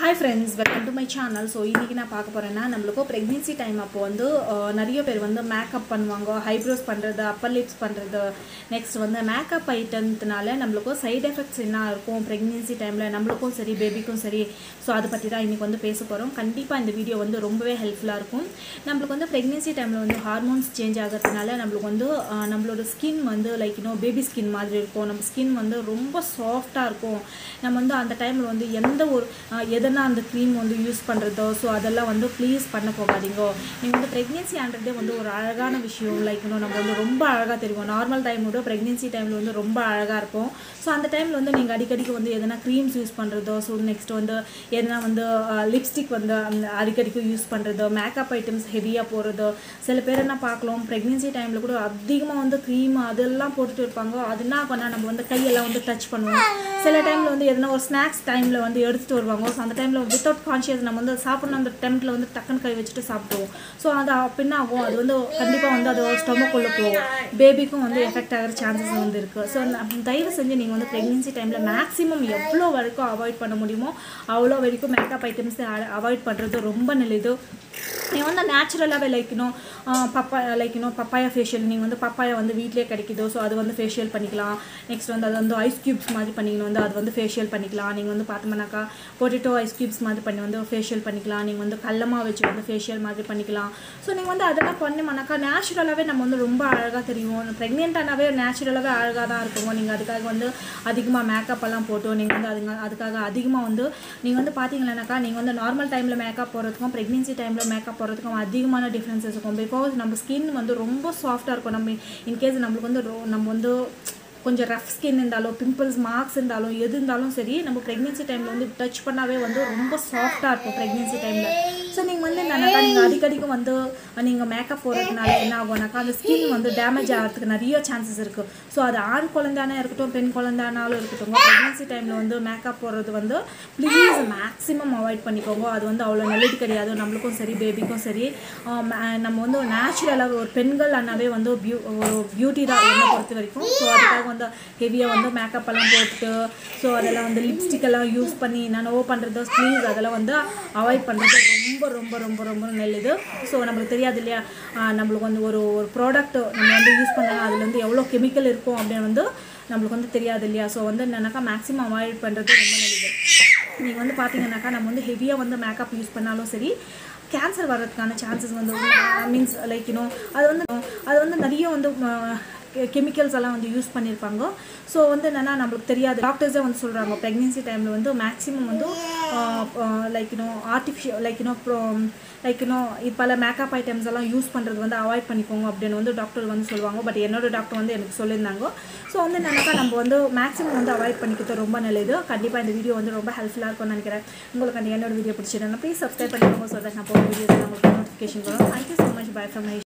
hi friends welcome to my channel so இன்றைக்கி நான் பார்க்க போகிறேன்னா நம்மளுக்கு ப்ரெக்னென்சி டைம் அப்போ வந்து அஹ், நிறைய பேர் வந்து மேக்கப் பண்ணுவாங்க ஹைப்ரோஸ் பண்ணுறது அப்பர் லிப்ஸ் பண்ணுறது நெக்ஸ்ட் வந்து மேக்கப் ஐட்டம்னால நம்மளுக்கு சைடு எஃபெக்ட்ஸ் என்ன இருக்கும் ப்ரெக்னென்சி டைமில் நம்மளுக்கும் சரி பேபிக்கும் சரி ஸோ அதை பற்றி தான் இன்றைக்கி வந்து பேச போகிறோம் கண்டிப்பாக இந்த வீடியோ வந்து ரொம்பவே ஹெல்ப்ஃபுல்லாக இருக்கும் நம்மளுக்கு வந்து ப்ரெக்னென்சி டைமில் வந்து ஹார்மோன்ஸ் சேஞ்ச் ஆகிறதுனால நம்மளுக்கு வந்து அஹ், நம்மளோட ஸ்கின் வந்து லைக் இன்னும் பேபி ஸ்கின் மாதிரி இருக்கும் நம்ம ஸ்கின் வந்து ரொம்ப சாஃப்டாக இருக்கும் நம்ம வந்து அந்த டைமில் வந்து எந்த ஒரு அஹ், எதனா அந்த க்ரீம் வந்து யூஸ் பண்ணுறதோ ஸோ அதெல்லாம் வந்து ப்ளீஸ் பண்ண போகாதீங்க நீங்கள் வந்து ப்ரெக்னென்சின்றதே வந்து ஒரு அழகான விஷயம் லைக் இன்னும் நம்ம வந்து ரொம்ப அழகாக தெரியும் நார்மல் டைம் விட ப்ரெக்னென்சி டைமில் வந்து ரொம்ப அழகாக இருக்கும் ஸோ அந்த டைமில் வந்து நீங்கள் அடிக்கடிக்கு வந்து எதனா க்ரீம்ஸ் யூஸ் பண்ணுறதோ ஸோ நெக்ஸ்ட் வந்து எதனா வந்து லிப்ஸ்டிக் வந்து அந்த அடிக்கடிக்கு யூஸ் பண்ணுறதோ மேக்கப் ஐட்டம்ஸ் ஹெவியாக போடுறதோ சில பேர் என்ன பார்க்கலாம் ப்ரெக்னென்சி டைமில் கூட அதிகமாக வந்து க்ரீம் அதெல்லாம் போட்டுட்டு இருப்பாங்க அது என்ன பண்ணால் நம்ம வந்து கையெல்லாம் வந்து டச் பண்ணுவோம் சில டைமில் வந்து எதனா ஒரு ஸ்நாக்ஸ் டைமில் வந்து எடுத்துகிட்டு வருவாங்க ஸோ அந்த டைமில் வித்தவுட் கான்ஷியஸ் நம்ம வந்து சாப்பிடணும் அந்த டைமில் வந்து டக்குன்னு கை வச்சுட்டு சாப்பிடுவோம் ஸோ அது பின்ன ஆகும் அது வந்து கண்டிப்பாக வந்து அது ஸ்டொமக்குள்ளே போகும் பேபிக்கும் வந்து எஃபெக்ட் ஆகிற சான்சஸ் வந்து இருக்குது ஸோ தயவு செஞ்சு நீங்கள் வந்து ப்ரெக்னென்சி டைமில் மேக்ஸிமம் எவ்வளோ வரைக்கும் அவாய்ட் பண்ண முடியுமோ அவ்வளோ வரைக்கும் மேக்கப் ஐட்டம்ஸ் அவாய்ட் பண்ணுறது ரொம்ப நல்லது நீங்கள் வந்து நேச்சுரலாகவே லைக்கணும் பப்பா லைக்கணும் பப்பாயா ஃபேஷியல் நீங்கள் வந்து பப்பாயா வந்து வீட்டிலே கிடைக்குதோ ஸோ அது வந்து ஃபேஷியல் பண்ணிக்கலாம் நெக்ஸ்ட் வந்து அது வந்து ஐஸ் க்யூப்ஸ் மாதிரி பண்ணிக்கணும் வந்து அது வந்து ஃபேஷியல் பண்ணிக்கலாம் நீங்கள் வந்து பார்த்தோம்னாக்கா பொட்டேட்டோ ஐஸ் க்யூப்ஸ் மாதிரி பண்ணி வந்து ஃபேஷியல் பண்ணிக்கலாம் நீங்கள் வந்து கல்லமாக வச்சு வந்து ஃபேஷியல் மாதிரி பண்ணிக்கலாம் ஸோ நீங்கள் வந்து அதெல்லாம் பண்ணோம்னாக்கா நேச்சுரலாகவே நம்ம வந்து ரொம்ப அழகாக தெரியும் ப்ரெக்னென்ட்டானாவே நேச்சுரலாகவே அழகாக தான் இருக்கும் நீங்கள் அதுக்காக வந்து அதிகமாக மேக்கப் எல்லாம் போட்டு நீங்கள் வந்து அதுங்க அதுக்காக அதிகமாக வந்து நீங்கள் வந்து பார்த்தீங்கன்னாக்கா நீங்கள் வந்து நார்மல் டைமில் மேக்கப் போடுறதுக்கும் ப்ரெக்னென்சி டைமில் மேக்கப் போடுறதுக்கும் அதிகமான டிஃப்ரென்சஸ் இருக்கும் பிகாஸ் நம்ம ஸ்கின் வந்து ரொம்ப சாஃப்டாக இருக்கும் நம்ம இன்கேஸ் நம்மளுக்கு வந்து ரொ- நம்ம வந்து கொஞ்சம் ரஃப் ஸ்கின் இருந்தாலும் பிம்பிள்ஸ் மார்க்ஸ் இருந்தாலும் எது இருந்தாலும் சரி நம்ம ப்ரெக்னென்சி டைமில் வந்து டச் பண்ணாவே வந்து ரொம்ப சாஃப்டாக இருக்கும் ப்ரெக்னென்சி டைமில் ஸோ நீங்கள் வந்து என்னன்னாக்கா நீங்கள் அடிக்கடிக்கு வந்து நீங்கள் மேக்கப் போடுறதுனால என்ன ஆகும்னாக்கா அந்த ஸ்கின் வந்து டேமேஜ் ஆகிறதுக்கு நிறைய சான்சஸ் இருக்குது ஸோ அது ஆண் குழந்தானே இருக்கட்டும் பெண் குழந்தானாலும் இருக்கட்டும் ப்ரெக்னென்சி டைமில் வந்து மேக்கப் போடுறது வந்து ப்ளீஸ் மேக்ஸிமம் அவாய்ட் பண்ணிக்கோங்க அது வந்து அவ்வளோ நல்லது கிடையாது நம்மளுக்கும் சரி பேபிக்கும் சரி ஆஹ் ம- நம்ம வந்து நேச்சுரலாக ஒரு பெண்கள் அண்ணாவே வந்து பியூ ஒரு பியூட்டி தான் என்னை பொறுத்த வரைக்கும் ஸோ அதுக்காக வந்து ஹெவியாக வந்து மேக்கப் எல்லாம் போட்டு ஸோ அதெல்லாம் வந்து லிப்ஸ்டிக் எல்லாம் யூஸ் பண்ணி என்னென்னவோ பண்ணுறது ப்ளீஸ் அதெல்லாம் வந்து அவாய்ட் பண்ணுறது ரொம்ப ரொம்ப ரொம்ப ரொம்ப நல்லது ஸோ நம்மளுக்கு தெரியாது இல்லையா ஆஹ் நம்மளுக்கு வந்து ஒரு ஒரு ப்ராடக்ட் நம்ம வந்து யூஸ் பண்ணால் அதில் வந்து எவ்வளோ கெமிக்கல் இருக்கும் அப்படின்னு வந்து நம்மளுக்கு வந்து தெரியாது இல்லையா ஸோ வந்து என்னன்னாக்கா மேக்ஸிமம் அவாய்ட் பண்ணுறது ரொம்ப நல்லது நீங்கள் வந்து பார்த்தீங்கன்னாக்கா நம்ம வந்து ஹெவியாக வந்து மேக்கப் யூஸ் பண்ணாலும் சரி கேன்சர் வர்றதுக்கான சான்சஸ் வந்து மீன்ஸ் லைக் யூனோ அது வந்து அது வந்து நிறைய வந்து கெமிக்கல்ஸ் எல்லாம் வந்து யூஸ் பண்ணியிருப்பாங்க ஸோ வந்து என்னென்னா நம்மளுக்கு தெரியாது டாக்டர்ஸே வந்து சொல்கிறாங்க ப்ரெக்னென்சி டைமில் வந்து மேக்ஸிமம் வந்து like you know artificial like you know like you know இது பல மேக்கப் ஐட்டம்ஸ் எல்லாம் யூஸ் பண்ணுறது வந்து அவாய்ட் பண்ணிக்கோங்க அப்படின்னு வந்து டாக்டர் வந்து சொல்லுவாங்க பட் என்னோட டாக்டர் வந்து எனக்கு சொல்லியிருந்தாங்க ஸோ வந்து என்னன்னாக்கா நம்ம வந்து மேக்ஸிமம் வந்து அவாய்ட் பண்ணிக்கிறது ரொம்ப நல்லது கண்டிப்பாக இந்த வீடியோ வந்து ரொம்ப ஹெல்ப்ஃபுல்லாக இருக்கும்னு நினைக்கிறேன் உங்களுக்கு அந்த என்னோட வீடியோ பிடிச்சிருந்தா ப்ளீஸ் சப்ஸ்கிரைப் பண்ணிக்கோங்க ஸோ தட் நான் போகிற வீடியோஸ் உங்களுக்கு நோட்டிஃபிகேஷன் வரும் thank you so much bye from